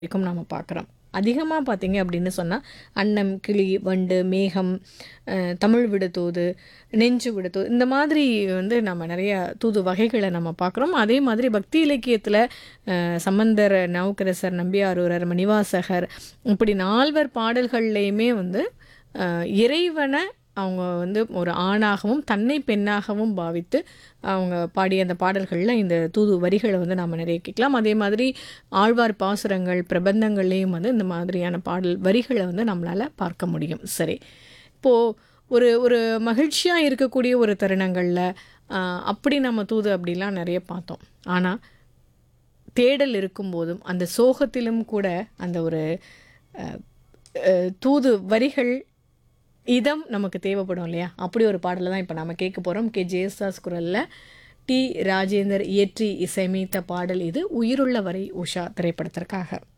வரைக்கும் நம்ம பார்க்குறோம் அதிகமாக பார்த்தீங்க அப்படின்னு சொன்னால் அன்னம் கிளி வண்டு மேகம் அஹ், தமிழ் விடுதூது நெஞ்சு விடுதூது இந்த மாதிரி வந்து நம்ம நிறைய தூது வகைகளை நம்ம பார்க்குறோம் அதே மாதிரி பக்தி இலக்கியத்தில் சம்பந்தர் நவுக்கரசர் நம்பியாரூரர் மணிவாசகர் இப்படி நால்வர் பாடல்கள்லையுமே வந்து அஹ், இறைவனை அவங்க வந்து ஒரு ஆணாகவும் தன்னை பெண்ணாகவும் பாவித்து அவங்க பாடிய அந்த பாடல்களில் இந்த தூது வரிகளை வந்து நாம் நிறைய கேட்கலாம் அதே மாதிரி ஆழ்வார் பாசுரங்கள் பிரபந்தங்கள்லேயும் வந்து இந்த மாதிரியான பாடல் வரிகளை வந்து நம்மளால் பார்க்க முடியும் சரி இப்போது ஒரு ஒரு மகிழ்ச்சியாக இருக்கக்கூடிய ஒரு தருணங்களில் ஆஹ், அப்படி நம்ம தூது அப்படிலாம் நிறைய பார்த்தோம் ஆனால் தேடல் இருக்கும்போதும் அந்த சோகத்திலும் கூட அந்த ஒரு அஹ், அஹ், தூது வரிகள் இதம் நமக்கு தேவைப்படும் இல்லையா அப்படி ஒரு பாடலை தான் இப்போ நம்ம கேட்க போகிறோம் கே ஜேசாஸ் குரலில் டி ராஜேந்தர் இயற்றி இசையமைத்த பாடல் இது உயிருள்ள வரை உஷா திரைப்படத்திற்காக